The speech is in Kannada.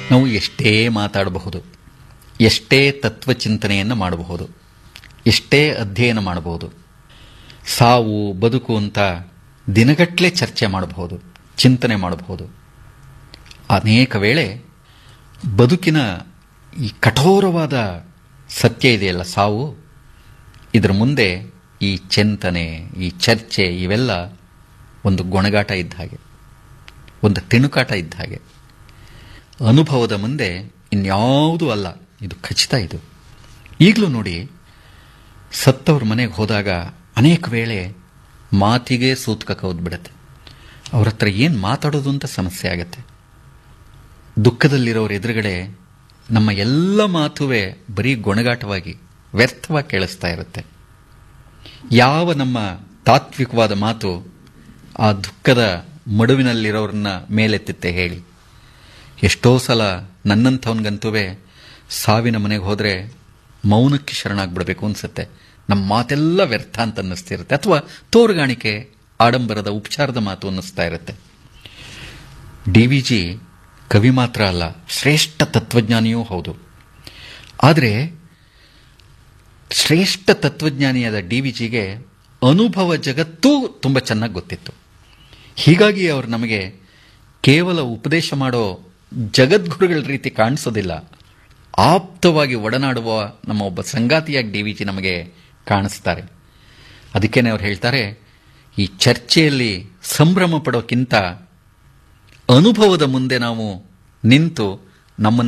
ನಾವು ಎಷ್ಟೇ ಮಾತಾಡಬಹುದು ಎಷ್ಟೇ ತತ್ವಚಿಂತನೆಯನ್ನು ಮಾಡಬಹುದು ಎಷ್ಟೇ ಅಧ್ಯಯನ ಮಾಡಬಹುದು ಸಾವು ಬದುಕು ಅಂತ ದಿನಗಟ್ಟಲೆ ಚರ್ಚೆ ಮಾಡಬಹುದು ಚಿಂತನೆ ಮಾಡಬಹುದು ಅನೇಕ ವೇಳೆ ಬದುಕಿನ ಈ ಕಠೋರವಾದ ಸತ್ಯ ಇದೆಯಲ್ಲ ಸಾವು ಇದರ ಮುಂದೆ ಈ ಚಿಂತನೆ ಈ ಚರ್ಚೆ ಇವೆಲ್ಲ ಒಂದು ಗೊಣಗಾಟ ಇದ್ದ ಹಾಗೆ ಒಂದು ತಿಣುಕಾಟ ಇದ್ದ ಹಾಗೆ ಅನುಭವದ ಮುಂದೆ ಇನ್ಯಾವುದೂ ಅಲ್ಲ ಇದು ಖಚಿತ ಇದು ಈಗಲೂ ನೋಡಿ ಸತ್ತವ್ರ ಮನೆಗೆ ಹೋದಾಗ ಅನೇಕ ವೇಳೆ ಮಾತಿಗೆ ಸೂತ್ಕ ಕೌದ್ಬಿಡತ್ತೆ ಅವ್ರ ಹತ್ರ ಏನು ಮಾತಾಡೋದು ಅಂತ ಸಮಸ್ಯೆ ಆಗತ್ತೆ ದುಃಖದಲ್ಲಿರೋರ ಎದುರುಗಡೆ ನಮ್ಮ ಎಲ್ಲ ಮಾತುವೆ ಬರೀ ಗೊಣಗಾಟವಾಗಿ ವ್ಯರ್ಥವಾಗಿ ಕೇಳಿಸ್ತಾ ಇರುತ್ತೆ ಯಾವ ನಮ್ಮ ತಾತ್ವಿಕವಾದ ಮಾತು ಆ ದುಃಖದ ಮಡುವಿನಲ್ಲಿರೋರನ್ನ ಮೇಲೆತ್ತಿತ್ತೆ ಹೇಳಿ ಎಷ್ಟೋ ಸಲ ನನ್ನಂಥವನಿಗಂತುವೇ ಸಾವಿನ ಮನೆಗೆ ಹೋದರೆ ಮೌನಕ್ಕೆ ಶರಣಾಗ್ಬಿಡ್ಬೇಕು ಅನ್ಸುತ್ತೆ ನಮ್ಮ ಮಾತೆಲ್ಲ ವ್ಯರ್ಥ ಅಂತ ಅನ್ನಿಸ್ತಿರುತ್ತೆ ಅಥವಾ ತೋರುಗಾಣಿಕೆ ಆಡಂಬರದ ಉಪಚಾರದ ಮಾತು ಅನ್ನಿಸ್ತಾ ಇರುತ್ತೆ ಡಿ ವಿ ಜಿ ಕವಿ ಮಾತ್ರ ಅಲ್ಲ ಶ್ರೇಷ್ಠ ತತ್ವಜ್ಞಾನಿಯೂ ಹೌದು ಆದರೆ ಶ್ರೇಷ್ಠ ತತ್ವಜ್ಞಾನಿಯಾದ ಡಿ ವಿ ಜಿಗೆ ಅನುಭವ ಜಗತ್ತೂ ತುಂಬ ಚೆನ್ನಾಗಿ ಗೊತ್ತಿತ್ತು ಹೀಗಾಗಿ ಅವರು ನಮಗೆ ಕೇವಲ ಉಪದೇಶ ಮಾಡೋ ಜಗದ್ಗುರುಗಳ ರೀತಿ ಕಾಣಿಸೋದಿಲ್ಲ ಆಪ್ತವಾಗಿ ಒಡನಾಡುವ ನಮ್ಮ ಒಬ್ಬ ಸಂಗಾತಿಯಾಗಿ ಡಿ ವಿ ಜಿ ನಮಗೆ ಕಾಣಿಸ್ತಾರೆ ಅದಕ್ಕೇನೆ ಅವ್ರು ಹೇಳ್ತಾರೆ ಈ ಚರ್ಚೆಯಲ್ಲಿ ಸಂಭ್ರಮ ಪಡೋಕ್ಕಿಂತ ಅನುಭವದ ಮುಂದೆ ನಾವು ನಿಂತು ನಮ್ಮನ್ನು